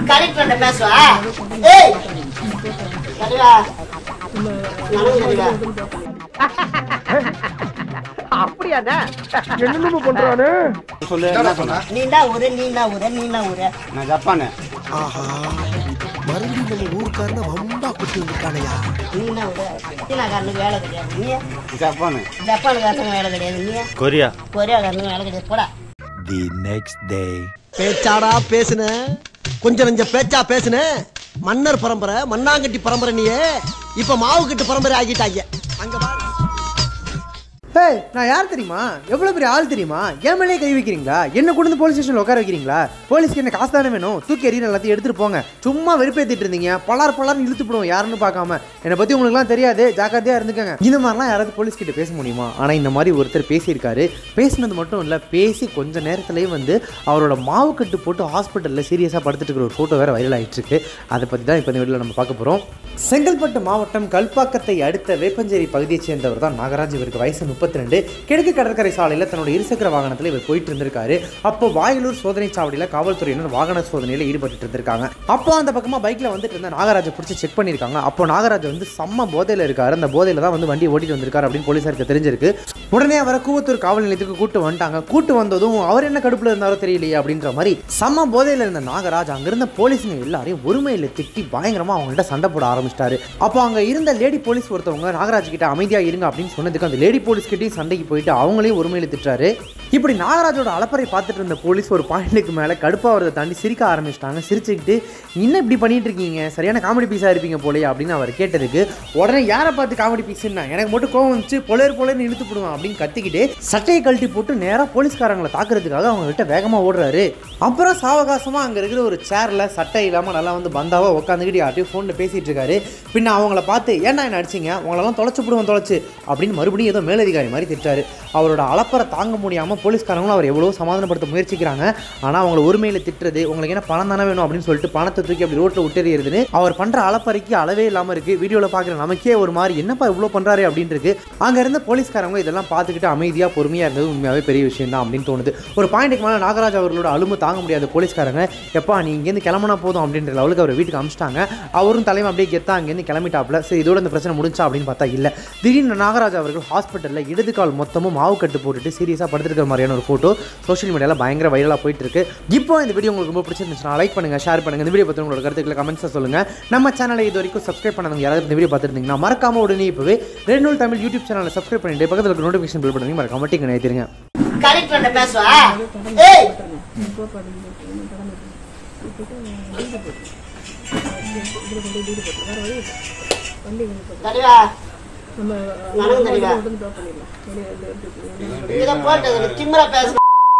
கலெக்டர்கிட்ட பேசுவா ஏய் சரிவா நடந்து சரிவா என்னென்ன பண்றானே சொல்லு என்ன சொன்ன நீண்டா ஊரு நீண்டா ஊரு நீண்டா ஊரு நான் ஜப்பானு ஆஹா மறுபடியும் நம்ம ஊருக்காரன வம்பா குட்டி வந்துட்டானையா நீண்டா ஊரு சீனாக்காரனுக்கு வேலை கிடையாது நீ ஜப்பானு ஜப்பானுக்காரனுக்கு வேலை கிடையாது நீ கொரியா கொரியாக்காரனுக்கு வேலை கிடையாது போடா தி நெக்ஸ்ட் டே பேச்சாடா பேசுன கொஞ்சம் நெஞ்ச பேச்சா பேசுன மன்னர் பரம்பரை மண்ணாங்கட்டி பரம்பரை நீயே இப்ப மாவு கட்டு பரம்பரை ஆகிட்டாங்க அங்க பாரு ஏய் நான் யார் தெரியுமா எவ்வளோ பெரிய ஆள் தெரியுமா என் மேலே கை வைக்கிறீங்களா என்ன கொண்டு வந்து போலீஸ் ஸ்டேஷனில் உட்கார வைக்கிறீங்களா போலீஸ்க்கு என்ன காசு தானே வேணும் தூக்கி எறிகிற எல்லாத்தையும் எடுத்துட்டு போங்க சும்மா வெறுப்பேத்திட்டு இருந்தீங்க பலார் பலார்னு இழுத்து போடுவோம் யாருன்னு பார்க்காம என்னை பற்றி உங்களுக்குலாம் தெரியாது ஜாக்கிரதையாக இருந்துக்கங்க இந்த மாதிரிலாம் யாராவது போலீஸ் கிட்ட பேச முடியுமா ஆனால் இந்த மாதிரி ஒருத்தர் பேசியிருக்காரு பேசினது மட்டும் இல்லை பேசி கொஞ்ச நேரத்துலேயே வந்து அவரோட மாவு கட்டு போட்டு ஹாஸ்பிட்டலில் சீரியஸாக படுத்துட்டு இருக்கிற ஒரு ஃபோட்டோ வேறு வைரல் ஆகிட்டு இருக்கு அதை பற்றி தான் இப்போ இந்த வீடியோவில் நம்ம பார்க்க போகிறோம் செங்கல்பட்டு மாவட்டம் கல்பாக்கத்தை அடுத்த வேப்பஞ்சேரி பகுதியைச் சேர்ந்தவர் தான் நாகராஜ் இவருக்கு வயசு முப்பத்தி ரெண்டு கிழக்கு கடற்கரை சாலையில் தன்னோட இருசக்கர வாகனத்தில் இவர் போயிட்டு இருந்திருக்காரு அப்போ வாயிலூர் சோதனை சாவடியில் காவல்துறையினர் வாகன சோதனையில் ஈடுபட்டு இருந்திருக்காங்க அப்போ அந்த பக்கமாக பைக்கில் வந்துட்டு இருந்த நாகராஜை பிடிச்சி செக் பண்ணியிருக்காங்க அப்போ நாகராஜ் வந்து செம்ம போதையில் இருக்காரு அந்த போதையில் தான் வந்து வண்டி ஓட்டிட்டு வந்திருக்காரு அப்படின்னு போலீஸாருக்கு தெரிஞ்சிருக்கு உடனே அவரை கூவத்தூர் காவல் நிலையத்துக்கு கூட்டு வந்துட்டாங்க கூட்டு வந்ததும் அவர் என்ன கடுப்புல இருந்தாரோ தெரியலையே அப்படின்ற மாதிரி செம்ம போதையில் இருந்த நாகராஜ் அங்கிருந்த போலீஸுங்க எல்லாரையும் ஒருமையில் திட்டி பயங்கரமா அவங்கள்ட்ட சண்டை போட ஆரம்பிச்சிட்டாரு அப்போ அங்க இருந்த லேடி போலீஸ் ஒருத்தவங்க நாகராஜ் கிட்ட அமைதியா இருங்க அப்படின்னு சொன்னதுக்கு அந்த லேடி போலீஸ் கிட்டயும் சண்டைக்கு போயிட்டு அவங்களையும் ஒருமையில் திட்டுறாரு இப்படி நாகராஜோட அலப்பறை பார்த்துட்டு இருந்த போலீஸ் ஒரு பாயிண்ட்டுக்கு மேலே கடுப்பாகிறத தாண்டி சிரிக்க ஆரம்பிச்சிட்டாங்க சிரிச்சுக்கிட்டு என்ன இப்படி பண்ணிட்டு இருக்கீங்க சரியான காமெடி பீஸாக இருப்பீங்க போலயே அப்படின்னு அவர் கேட்டதுக்கு உடனே யாரை பார்த்து காமெடி பீஸ்னா எனக்கு மட்டும் கோவம் வந்துச்சு பொலேர் பொலேர்னு இழுத்து போடுவான் அப்படின்னு கத்திக்கிட்டு சட்டையை கழட்டி போட்டு நேராக போலீஸ்காரங்களை தாக்குறதுக்காக அவங்க கிட்ட வேகமாக ஓடுறாரு அப்புறம் சாவகாசமாக அங்கே இருக்கிற ஒரு சேரில் சட்டை இல்லாமல் நல்லா வந்து பந்தாவாக உட்காந்துக்கிட்டு யார்ட்டையும் ஃபோனில் பேசிகிட்டு இருக்காரு பின்ன அவங்கள பார்த்து ஏன்டா என்ன அடிச்சிங்க உங்களெல்லாம் தொலைச்சு போடுவோம் தொலைச்சு அப்படின்னு மறுபடியும் ஏதோ மேலதிகாரி மாதிரி திட்டாரு அவரோட அலப்பறை தாங்க முடியாமல் போலீஸ்காரங்களும் அவர் எவ்வளோ சமாதானப்படுத்த முயற்சிக்கிறாங்க ஆனால் அவங்கள ஒருமையில் திட்டுறது உங்களுக்கு என்ன பணம் தானே வேணும் அப்படின்னு சொல்லிட்டு பணத்தை தூக்கி அப்படி ரோட்டில் விட்டுறியதுன்னு அவர் பண்ணுற அலப்பறைக்கு அளவே இல்லாமல் இருக்குது வீடியோவில் பார்க்குற நமக்கே ஒரு மாதிரி என்னப்பா இவ்வளோ பண்ணுறாரு அப்படின்னு இருக்கு அங்கே இருந்த போலீஸ்காரங்க இதெல்லாம் பார்த்துக்கிட்டு அமைதியாக பொறுமையாக இருந்தது உண்மையாகவே பெரிய விஷயம் தான் அப்படின்னு தோணுது ஒரு பாயிண்ட்டுக்கு மேலே நாகராஜ் அவர்களோட அலும்பு தாங்க முடியாத போலீஸ்காரங்க எப்பா நீ இங்கேருந்து கிளம்புனா போதும் அப்படின்ற லெவலுக்கு அவர் வீட்டுக்கு அமிச்சிட்டாங்க அவரும் தலைமை அப்படியே கெத்தா அங்கேருந்து கிளம்பிட்டாப்ல சரி இதோட இந்த பிரச்சனை முடிஞ்சா அப்படின்னு பார்த்தா இல்லை திடீர்னு நாகராஜ் அவர்கள் ஹாஸ்பிட்டலில் இடது கால் மொத்தமும் மாவு கட்டு போட்டுட்டு சீரியஸாக படுத்துருக்கிற மாதிரியான ஒரு ஃபோட்டோ சோஷியல் மீடியாவில் பயங்கர வைரலாக போயிட்டு இருக்கு இப்போ இந்த வீடியோ உங்களுக்கு ரொம்ப பிடிச்சிருந்துச்சுன்னா லைக் பண்ணுங்க ஷேர் பண்ணுங்க இந்த வீடியோ பற்றி உங்களோட கருத்துக்களை கமெண்ட்ஸை சொல்லுங்க நம்ம சேனலை இது வரைக்கும் சப்ஸ்கிரைப் பண்ணாதவங்க யாராவது இந்த வீடியோ பார்த்துருந்தீங்கன்னா மறக்காம உடனே இப்போவே ரெண்டு நூல் தமிழ் யூடியூப் சேனலை சப்ஸ்கிரைப் பண்ணிட்டு பக்கத்தில் இருக்க நோட்டிஃபிகேஷன் பில் பண்ணுங்க மறக்காம டிங்க நினைத்திருங்க கலெக்டர்கிட்ட பேசுவா ஏய் சரிவா நடந்து சரிவா இதை போட்டு திமிரா பேச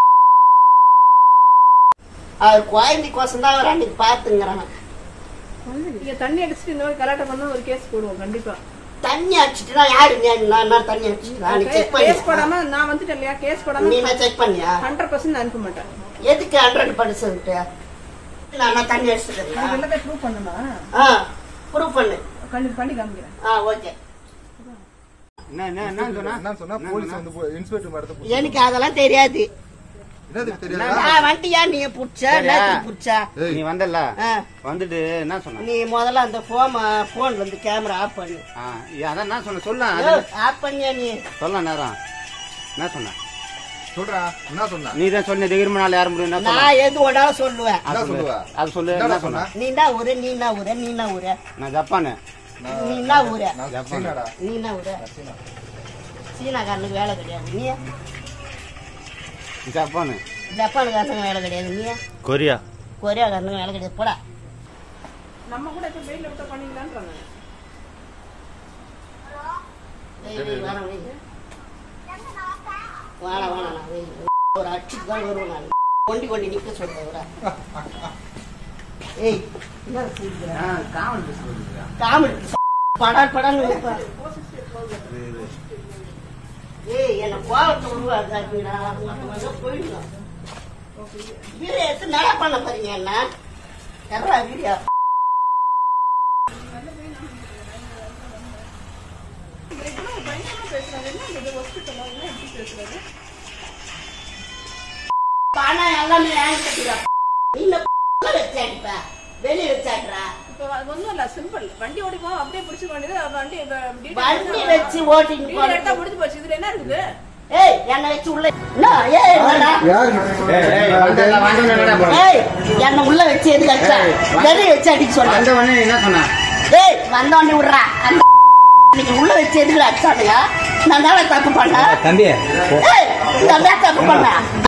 அவர் குழந்தை கோசம் தான் அவர் அன்னைக்கு பார்த்துங்கிறாங்க நீங்க தண்ணி அடிச்சுட்டு இந்த மாதிரி கலாட்டம் பண்ணா ஒரு கேஸ் போடுவோம் கண்டிப்பா தண்ணி அடிச்சுட்டுனா யாரு நீ- நான் நான் தண்ணி அடிச்சுட்டு நீ செக் கேஸ் பண்ணி போடாம நான் வந்துட்டேன் இல்லையா கேஸ் போடாம நீ நான் செக் பண்ணியா ஹண்ட்ரட் பர்சன்ட் அனுப்ப மாட்டேன் எதுக்கு ஹண்ட்ரட் பர்சன்ட் நான் நான் தண்ணி அடிச்சுட்டு இது எல்லாத்தையும் ப்ரூவ் பண்ணுமா ஆ ப்ரூவ் பண்ணு கண்டி பண்ணி காமிக்கிறேன் ஆ ஓகே என்ன என்ன என்ன சொன்னா என்ன சொன்னா போலீஸ் வந்து போ- இன்ஸ்பெக்டர் மேடத்தை எனக்கு அதெல்லாம் தெரியாது என்னது தெரியாதா நான் வந்துட்டியா நீ புடிச்சா நேத்து புடிச்சா நீ வந்தல ஆ, வந்துட்டு என்ன சொன்ன நீ முதல்ல அந்த போன் போன் வந்து கேமரா ஆஃப் பண்ணு ஆ, ஏ, அதான் என்ன சொன்ன சொல்ல ஆஃப் பண்ணியா நீ சொல்ல நேரம் என்ன சொன்ன சொல்றா என்ன சொன்னா நீ தான் சொன்ன தைரியமா நாள் யாரும் முடியும் என்ன சொன்ன நான் எது ஒன்றாலும் சொல்லுவேன் என்ன சொல்லுவ அது சொல்லு என்னடா என்ன சொன்ன சொன்ன? நீ என்ன ஊரு நீ என்ன ஊரு நீ என்ன ஊரு நான் ஜப்பானு நீ என்ன ஊரு நான் சீனாடா நீ என்ன ஊரு சீனாக்காரனுக்கு வேலை கிடையாது நீ ஜப்பானு ஜப்பானுக்காரனுக்கு வேலை கிடையாது நீ கொரியா கொரியாக்காரனுக்கு வேலை கிடையாது போடா நம்ம கூட இப்ப வெயில விட்ட பண்ணீங்களான்றாங்க ஏய், ஏய், வேணாம், வை. வேணாம், வேணாம், நான் வை. ஒரு அடிச்சுட்டு தான் வருவேன் நான் கொண்டி கொண்டி நிக்க சொல்றேன் இவரை. ஏய் என்ன சிரிக்கிற? காமெடி பேசுறது காமெடி படார் படான்னு வைப்பேன். ஏய் என்ன கோவத்தை உருவாக்காதீங்கடா மொத்தமாக போயிடலாம் வீடு எடுத்து நட பண்ண போறீங்க என்ன எறா வீடியோ பணம் எல்லாமே வாங்கி கட்டிடுவா நீ இந்த வச்சு அடிப்ப வெளியே வச்சாடுறா இப்போ அது ஒண்ணும் இல்ல சிம்பிள் வண்டி ஓடிப்போம் அப்படியே பிடிச்சு வேண்டியது வண்டி இப்ப detail வண்டி எடுத்தா- வச்சு ஓட்டிட்டு detail எடுத்தா போறது முடிஞ்சு போச்சு இதுல என்ன இருக்குது ஏய் என்னை வச்சு உள்ள என்ன ஏய் என்னடா? ஏய் என்ன உள்ள வச்சு எதுக்கு அடிச்சா வெளியே வச்சு அடிக்க சொல்றேன் வந்த உடனே என்ன சொன்ன ஏய் வந்தோடனே விடுறா அந்த நீங்க உள்ள வச்சு எதுக்கு அடிச்சானுங்க நான் தானே தப்பு பண்ணேன் தம்பி ஏய் நான் தான் தப்பு பண்ணேன்